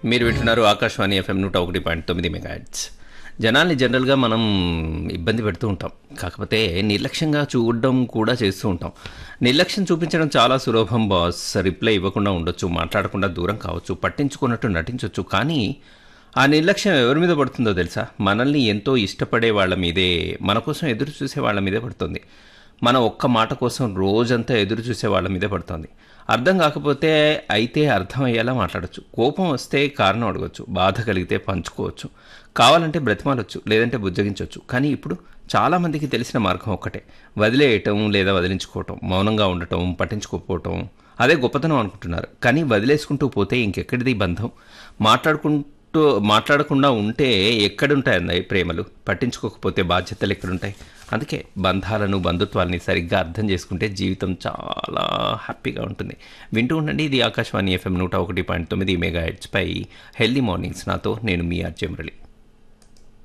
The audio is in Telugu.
మీరు వింటున్నారు ఆకాశవాణి ఎఫ్ఎం నూట ఒకటి పాయింట్ తొమ్మిది మెగాహెట్స్ జనాల్ని జనరల్గా మనం ఇబ్బంది పెడుతూ ఉంటాం కాకపోతే నిర్లక్ష్యంగా చూడడం కూడా చేస్తూ ఉంటాం నిర్లక్ష్యం చూపించడం చాలా సులభం బాస్ రిప్లై ఇవ్వకుండా ఉండొచ్చు మాట్లాడకుండా దూరం కావచ్చు పట్టించుకున్నట్టు నటించవచ్చు కానీ ఆ నిర్లక్ష్యం ఎవరి మీద పడుతుందో తెలుసా మనల్ని ఎంతో ఇష్టపడే వాళ్ళ మీదే మన కోసం ఎదురు చూసే వాళ్ళ మీదే పడుతుంది మన ఒక్క మాట కోసం రోజంతా ఎదురు చూసే వాళ్ళ మీదే పడుతుంది అర్థం కాకపోతే అయితే అర్థమయ్యేలా మాట్లాడచ్చు కోపం వస్తే కారణం అడగచ్చు బాధ కలిగితే పంచుకోవచ్చు కావాలంటే బ్రతిమాలొచ్చు లేదంటే బుజ్జగించవచ్చు కానీ ఇప్పుడు చాలామందికి తెలిసిన మార్గం ఒక్కటే వదిలేయటం లేదా వదిలించుకోవటం మౌనంగా ఉండటం పట్టించుకోకపోవటం అదే గొప్పతనం అనుకుంటున్నారు కానీ వదిలేసుకుంటూ పోతే ఇంకెక్కడిది బంధం మాట్లాడుకుంటూ మాట్లాడకుండా ఉంటే ఎక్కడుంటాయండి ప్రేమలు పట్టించుకోకపోతే బాధ్యతలు ఎక్కడుంటాయి అందుకే బంధాలను బంధుత్వాల్ని సరిగ్గా అర్థం చేసుకుంటే జీవితం చాలా హ్యాపీగా ఉంటుంది వింటూ ఉండండి ఇది ఆకాశవాణి ఎఫ్ఎం నూట ఒకటి పాయింట్ తొమ్మిది మెగా హెడ్స్పై హెల్దీ మార్నింగ్స్ నాతో నేను మీ ఆర్జే మురళి